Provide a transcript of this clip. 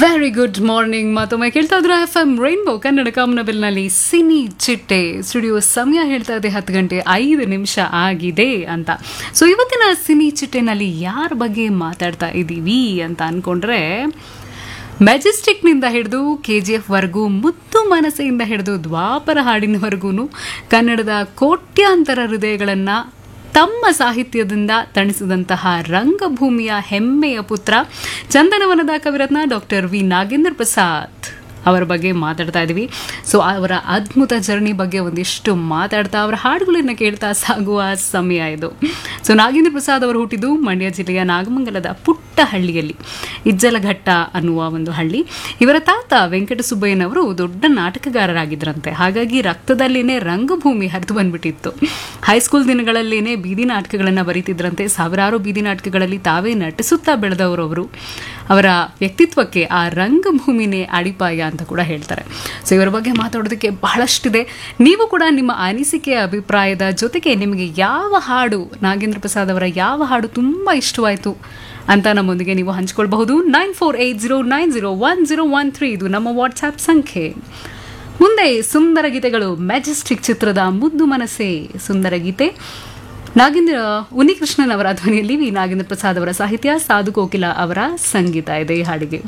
very good morning ಮತ್ತೊಮ್ಮೆ ಕೇಳ್ತಾ ಇದ್ರೆ ಎಫ್ ಎಂ ರೈನ್ಬೋ ಕನ್ನಡ ಕಾಮನಬಿಲ್ನಲ್ಲಿ ಸಿನಿ ಚಿಟ್ಟೆ ಸ್ಟುಡಿಯೋ ಸಮಯ ಹೇಳ್ತಾ ಇದೆ ಹತ್ತು ಗಂಟೆ ಐದು ನಿಮಿಷ ಆಗಿದೆ ಅಂತ ಸೊ ಇವತ್ತಿನ ಸಿನಿ ಚಿಟ್ಟೆನಲ್ಲಿ ಯಾರ ಬಗ್ಗೆ ಮಾತಾಡ್ತಾ ಇದ್ದೀವಿ ಅಂತ ಅನ್ಕೊಂಡ್ರೆ ಮೆಜೆಸ್ಟಿಕ್ನಿಂದ ಹಿಡಿದು ಕೆ ಜಿ ಎಫ್ ವರ್ಗೂ ಮುತ್ತು ಮನಸ್ಸೆಯಿಂದ ಹಿಡಿದು ದ್ವಾಪರ ಹಾಡಿನವರೆಗೂ ಕನ್ನಡದ ಕೋಟ್ಯಾಂತರ ಹೃದಯಗಳನ್ನು ತಮ್ಮ ಸಾಹಿತ್ಯದಿಂದ ತಣಿಸಿದಂತಹ ರಂಗಭೂಮಿಯ ಹೆಮ್ಮೆಯ ಪುತ್ರ ಚಂದನವನದ ಕವಿರತ್ನ ಡಾಕ್ಟರ್ ವಿ ನಾಗೇಂದ್ರ ಪ್ರಸಾದ್ ಅವರ ಬಗ್ಗೆ ಮಾತಾಡ್ತಾ ಇದ್ದೀವಿ ಸೊ ಅವರ ಅದ್ಭುತ ಜರ್ನಿ ಬಗ್ಗೆ ಒಂದಿಷ್ಟು ಮಾತಾಡ್ತಾ ಅವರ ಹಾಡುಗಳನ್ನು ಕೇಳ್ತಾ ಸಾಗುವ ಸಮಯ ಇದು ಸೊ ನಾಗೇಂದ್ರ ಪ್ರಸಾದ್ ಅವರು ಹುಟ್ಟಿದ್ದು ಮಂಡ್ಯ ಜಿಲ್ಲೆಯ ನಾಗಮಂಗಲದ ಪುಟ್ಟ ಹಳ್ಳಿಯಲ್ಲಿ ಇಜ್ಜಲಘಟ್ಟ ಅನ್ನುವ ಒಂದು ಹಳ್ಳಿ ಇವರ ತಾತ ವೆಂಕಟಸುಬ್ಬಯ್ಯನವರು ದೊಡ್ಡ ನಾಟಕಗಾರರಾಗಿದ್ರಂತೆ ಹಾಗಾಗಿ ರಕ್ತದಲ್ಲಿನೇ ರಂಗಭೂಮಿ ಹರಿದು ಬಂದ್ಬಿಟ್ಟಿತ್ತು ಹೈಸ್ಕೂಲ್ ದಿನಗಳಲ್ಲೇನೆ ಬೀದಿ ನಾಟಕಗಳನ್ನು ಬರೀತಿದ್ರಂತೆ ಸಾವಿರಾರು ಬೀದಿ ನಾಟಕಗಳಲ್ಲಿ ತಾವೇ ನಟಿಸುತ್ತಾ ಬೆಳೆದವರು ಅವರು ಅವರ ವ್ಯಕ್ತಿತ್ವಕ್ಕೆ ಆ ರಂಗಭೂಮಿನೇ ಅಡಿಪಾಯ ಅಂತ ಕೂಡ ಹೇಳ್ತಾರೆ ಸೊ ಇವರ ಬಗ್ಗೆ ಮಾತಾಡೋದಕ್ಕೆ ಬಹಳಷ್ಟಿದೆ ನೀವು ಕೂಡ ನಿಮ್ಮ ಅನಿಸಿಕೆ ಅಭಿಪ್ರಾಯದ ಜೊತೆಗೆ ನಿಮಗೆ ಯಾವ ಹಾಡು ನಾಗೇಂದ್ರ ಪ್ರಸಾದ್ ಅವರ ಯಾವ ಹಾಡು ತುಂಬ ಇಷ್ಟವಾಯಿತು ಅಂತ ನಮ್ಮೊಂದಿಗೆ ನೀವು ಹಂಚ್ಕೊಳ್ಬಹುದು nine four eight zero nine zero one zero one three ಇದು ನಮ್ಮ ವಾಟ್ಸ್ಆ್ಯಪ್ ಸಂಖ್ಯೆ ಮುಂದೆ ಸುಂದರ ಗೀತೆಗಳು ಮೆಜೆಸ್ಟಿಕ್ ಚಿತ್ರದ ಮುದ್ದು ಮನಸ್ಸೆ ಸುಂದರ ಗೀತೆ ನಾಗೇಂದ್ರ ಉನ್ನಿಕೃಷ್ಣನ್ ಅವರ ಧ್ವನಿಯಲ್ಲಿ ವಿ ನಾಗೇಂದ್ರ ಪ್ರಸಾದ್ ಅವರ ಸಾಹಿತ್ಯ ಸಾಧು ಕೋಕಿಲ ಅವರ ಸಂಗೀತ ಇದೆ ಈ ಹಾಡಿಗೆ